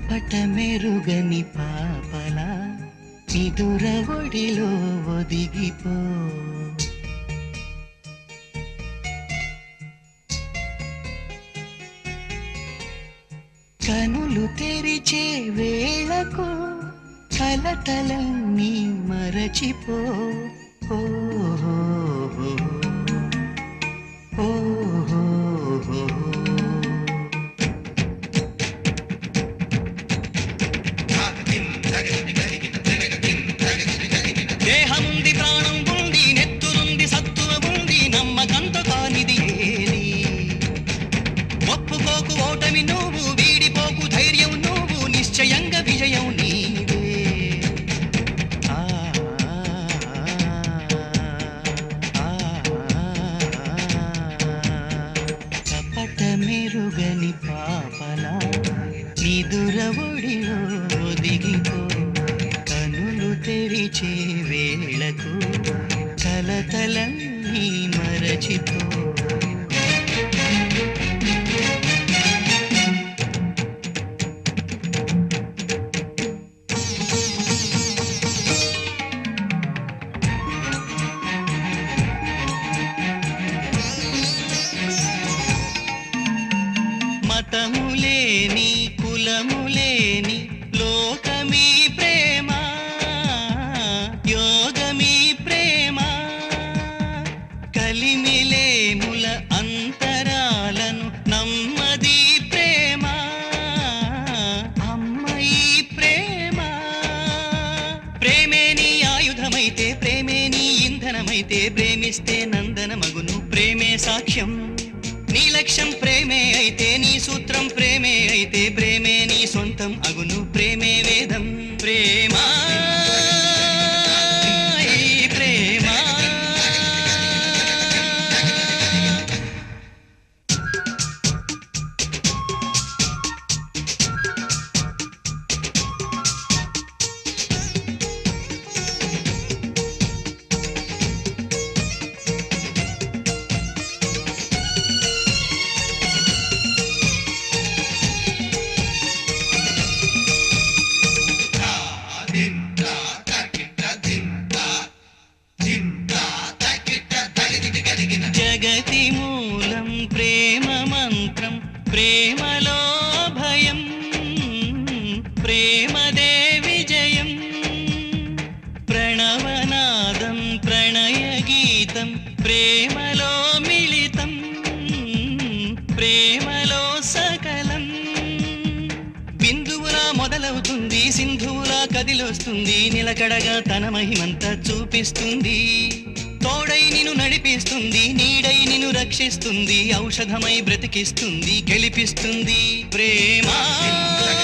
కపట మెరుగని పాపలా నిదుర ఒడిలో ఒదిగిపో కనులు తెరిచే వేళకు కలతలన్నీ మరచిపో ఓ హో హో. ఓ హో హో. దేహముంది ప్రాణం ఉంది నెత్తురుంది సత్తువ ఉంది నమ్మకంతో కానిది ఏది ఒప్పుకోకు ఓటమి నువ్వు వీడిపోకు ధైర్యం నువ్వు నిశ్చయంగా విజయం నీవే ఆ, ఆ, కపట మెరుగని పాపలా నిదుర ఒడిలో ఒదిగిపో కనులు తెరిచే వేళకు కలతలన్నీ మరచిపో మతములేని కులములేని లోకమీ ప్రేమ యోగమీ ప్రేమ కలిమిలేముల అంతరాలను నమ్మది ప్రేమ అమ్మయి ప్రేమ ప్రేమే నీ ఆయుధమైతే ప్రేమే నీ ఇంధనమైతే ప్రేమిస్తే నందనమగును ప్రేమే సాక్ష్యం నీ లక్ష్యం ప్రేమే అయితే నీ సూత్రం ప్రేమే అయితే ప్రేమే నీ సొంతం అగును ప్రేమే వేదం ప్రేమ ఈ ప్రేమ జగతి మూలం ప్రేమ మంత్రం ప్రేమలో భయం ప్రేమదే విజయం ప్రణవనాదం ప్రణయ గీతం ప్రేమలో మిళితం ప్రేమలో సకలం బిందువులా మొదలవుతుంది సింధువులా కదిలొస్తుంది నిలకడగా తన మహిమంతా చూపిస్తుంది తోడై నిన్ను నడిపిస్తుంది నీడై నిన్ను రక్షిస్తుంది ఔషధమై బ్రతికిస్తుంది గెలిపిస్తుంది ప్రేమ